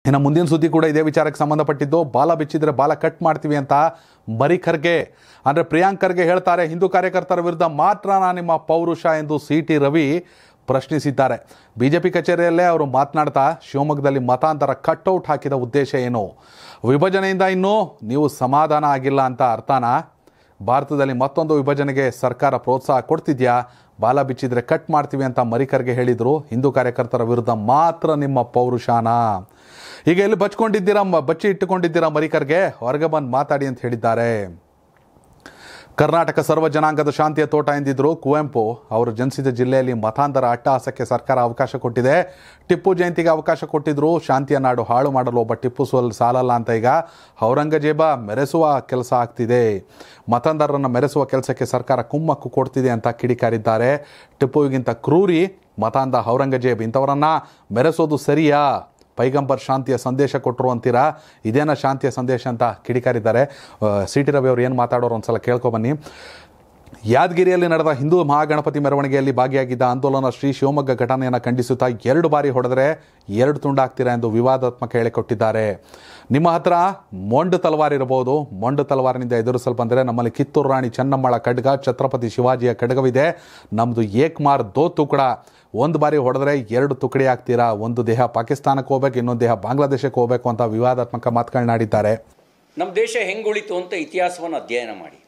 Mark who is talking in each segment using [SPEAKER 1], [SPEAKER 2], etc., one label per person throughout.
[SPEAKER 1] ಇನ್ನು ಮುಂದಿನ ಸುದ್ದಿ ಕೂಡ ಇದೇ ವಿಚಾರಕ್ಕೆ ಸಂಬಂಧಪಟ್ಟಿದ್ದು ಬಾಲ ಬಿಚ್ಚಿದ್ರೆ ಬಾಲ ಕಟ್ ಮಾಡ್ತೀವಿ ಅಂತ ಮರಿ ಖರ್ಗೆ ಅಂದರೆ ಪ್ರಿಯಾಂಕ್ ಖರ್ಗೆ ಹೇಳ್ತಾರೆ ಹಿಂದೂ ಕಾರ್ಯಕರ್ತರ ವಿರುದ್ಧ ಮಾತ್ರ ನಾನು ನಿಮ್ಮ ಪೌರುಷ ಎಂದು ಸಿ ಟಿ ರವಿ ಪ್ರಶ್ನಿಸಿದ್ದಾರೆ ಬಿಜೆಪಿ ಕಚೇರಿಯಲ್ಲೇ ಅವರು ಮಾತನಾಡ್ತಾ ಶಿವಮೊಗ್ಗದಲ್ಲಿ ಮತಾಂತರ ಕಟ್ಔಟ್ ಹಾಕಿದ ಉದ್ದೇಶ ಏನು ವಿಭಜನೆಯಿಂದ ಇನ್ನೂ ನೀವು ಸಮಾಧಾನ ಆಗಿಲ್ಲ ಅಂತ ಅರ್ಥನಾ ಭಾರತದಲ್ಲಿ ಮತ್ತೊಂದು ವಿಭಜನೆಗೆ ಸರ್ಕಾರ ಪ್ರೋತ್ಸಾಹ ಕೊಡ್ತಿದ್ಯಾ ಬಾಲ ಬಿಚ್ಚಿದ್ರೆ ಕಟ್ ಮಾಡ್ತೀವಿ ಅಂತ ಮರಿಕರ್ಗೆ ಹೇಳಿದರು ಹಿಂದೂ ಕಾರ್ಯಕರ್ತರ ವಿರುದ್ಧ ಮಾತ್ರ ನಿಮ್ಮ ಪೌರುಷಾನ ಈಗ ಎಲ್ಲಿ ಬಚ್ಕೊಂಡಿದ್ದೀರಾ ಮ- ಬಚ್ಚಿ ಇಟ್ಟುಕೊಂಡಿದ್ದೀರಾ ಮರಿಕರ್ಗೆ ಹೊರಗೆ ಬಂದು ಮಾತಾಡಿ ಅಂತ ಹೇಳಿದ್ದಾರೆ ಕರ್ನಾಟಕ ಸರ್ವ ಜನಾಂಗದ ಶಾಂತಿಯ ತೋಟ ಎಂದಿದ್ರು ಕುವೆಂಪು ಅವರು ಜನಿಸಿದ ಜಿಲ್ಲೆಯಲ್ಲಿ ಮತಾಂತರ ಅಟ್ಟಹಾಸಕ್ಕೆ ಸರ್ಕಾರ ಅವಕಾಶ ಕೊಟ್ಟಿದೆ ಟಿಪ್ಪು ಜಯಂತಿಗೆ ಅವಕಾಶ ಕೊಟ್ಟಿದ್ರು ಶಾಂತಿಯ ನಾಡು ಹಾಳು ಮಾಡಲು ಒಬ್ಬ ಟಿಪ್ಪು ಸೋಲ್ ಸಾಲಲ್ಲ ಅಂತ ಈಗ ಔರಂಗಜೇಬ ಮೆರೆಸುವ ಕೆಲಸ ಆಗ್ತಿದೆ ಮತಾಂಧರನ್ನು ಮೆರೆಸುವ ಕೆಲಸಕ್ಕೆ ಸರ್ಕಾರ ಕುಮ್ಮಕ್ಕು ಕೊಡ್ತಿದೆ ಅಂತ ಕಿಡಿಕಾರಿದ್ದಾರೆ ಟಿಪ್ಪುವಿಗಿಂತ ಕ್ರೂರಿ ಮತಾಂಧ ಔರಂಗಜೇಬ್ ಇಂಥವರನ್ನ ಮೆರೆಸೋದು ಸರಿಯಾ ಪೈಗಂಬರ್ ಶಾಂತಿಯ ಸಂದೇಶ ಕೊಟ್ಟರು ಅಂತೀರಾ ಇದೇನ ಶಾಂತಿಯ ಸಂದೇಶ ಅಂತ ಕಿಡಿಕಾರಿದ್ದಾರೆ ಸಿ ಟಿ ರವಿ ಅವರು ಏನು ಮಾತಾಡೋರು ಒಂದ್ಸಲ ಕೇಳ್ಕೊಬನ್ನಿ ಯಾದಗಿರಿಯಲ್ಲಿ ನಡೆದ ಹಿಂದೂ ಮಹಾಗಣಪತಿ ಮೆರವಣಿಗೆಯಲ್ಲಿ ಭಾಗಿಯಾಗಿದ್ದ ಆಂದೋಲನ ಶ್ರೀ ಶಿವಮೊಗ್ಗ ಘಟನೆಯನ್ನು ಖಂಡಿಸುತ್ತಾ ಎರಡು ಬಾರಿ ಹೊಡೆದರೆ ಎರಡು ತುಂಡಾಗ್ತೀರಾ ಎಂದು ವಿವಾದಾತ್ಮಕ ಹೇಳಿಕೊಟ್ಟಿದ್ದಾರೆ ನಿಮ್ಮ ಹತ್ರ ಮೊಂಡು ತಲವಾರ್ ಇರಬಹುದು ಮೊಂಡು ತಲವಾರಿನಿಂದ ಎದುರಿಸಲು ಬಂದರೆ ನಮ್ಮಲ್ಲಿ ಕಿತ್ತೂರು ರಾಣಿ ಚೆನ್ನಮ್ಮಳ ಖಡ್ಗ ಛತ್ರಪತಿ ಶಿವಾಜಿಯ ಖಡ್ಗವಿದೆ ನಮ್ಮದು ಏಕ್ಮಾರ್ ದೋ ತುಕಡ ಒಂದು ಬಾರಿ ಹೊಡೆದ್ರೆ ಎರಡು ತುಕಡಿ ಆಗ್ತೀರಾ ಒಂದು ದೇಹ ಪಾಕಿಸ್ತಾನಕ್ಕೆ ಹೋಗ್ಬೇಕು ಇನ್ನೊಂದು ದೇಹ ಬಾಂಗ್ಲಾದೇಶಕ್ಕೆ ಹೋಗಬೇಕು ಅಂತ ವಿವಾದಾತ್ಮಕ ಮಾತುಗಳನ್ನಾಡಿದ್ದಾರೆ
[SPEAKER 2] ನಮ್ಮ ದೇಶ ಹೆಂಗುಳಿತು ಅಂತ ಇತಿಹಾಸವನ್ನು ಅಧ್ಯಯನ ಮಾಡಿ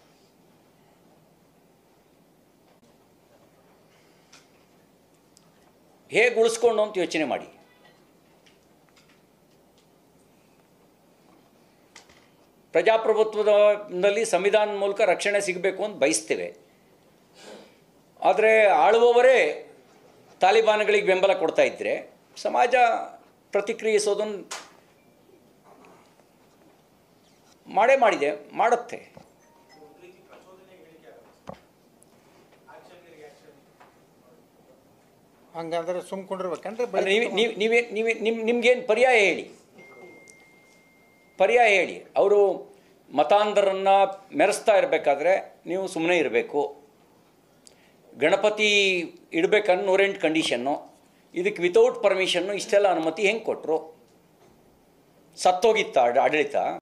[SPEAKER 2] ಹೇಗೆ ಉಳಿಸ್ಕೊಂಡು ಅಂತ ಯೋಚನೆ ಮಾಡಿ ಪ್ರಜಾಪ್ರಭುತ್ವದಲ್ಲಿ ಸಂವಿಧಾನದ ಮೂಲಕ ರಕ್ಷಣೆ ಸಿಗಬೇಕು ಅಂತ ಬಯಸ್ತೇವೆ ಆದರೆ ಆಳುವವರೇ ತಾಲಿಬಾನ್ಗಳಿಗೆ ಬೆಂಬಲ ಕೊಡ್ತಾ ಇದ್ದರೆ ಸಮಾಜ ಪ್ರತಿಕ್ರಿಯಿಸೋದನ್ನು ಮಾಡೇ ಮಾಡಿದೆ ಮಾಡುತ್ತೆ
[SPEAKER 3] ಹಂಗಂದ್ರೆ ಸುಮ್ ಕುಂಡಿರ್ಬೇಕಂದ್ರೆ
[SPEAKER 2] ಅಲ್ಲ, ನೀವ್ ನೀವು ನೀವೇ ನೀವೇ ನಿಮ್ಮ ನಿಮ್ಗೇನು ಪರ್ಯಾಯ ಹೇಳಿ ಪರ್ಯಾಯ ಹೇಳಿ ಅವರು ಮತಾಂಧರನ್ನು ಮೆರೆಸ್ತಾ ಇರಬೇಕಾದ್ರೆ ನೀವು ಸುಮ್ಮನೆ ಇರಬೇಕು ಗಣಪತಿ ಇಡಬೇಕನ್ನೋ ನೂರೆಂಟು ಕಂಡೀಷನ್ನು ಇದಕ್ಕೆ ವಿತೌಟ್ ಪರ್ಮಿಷನ್ನು ಇಷ್ಟೆಲ್ಲ ಅನುಮತಿ ಹೆಂಗೆ ಕೊಟ್ಟರು ಸತ್ತೋಗಿತ್ತ ಆಡ- ಆಡಳಿತ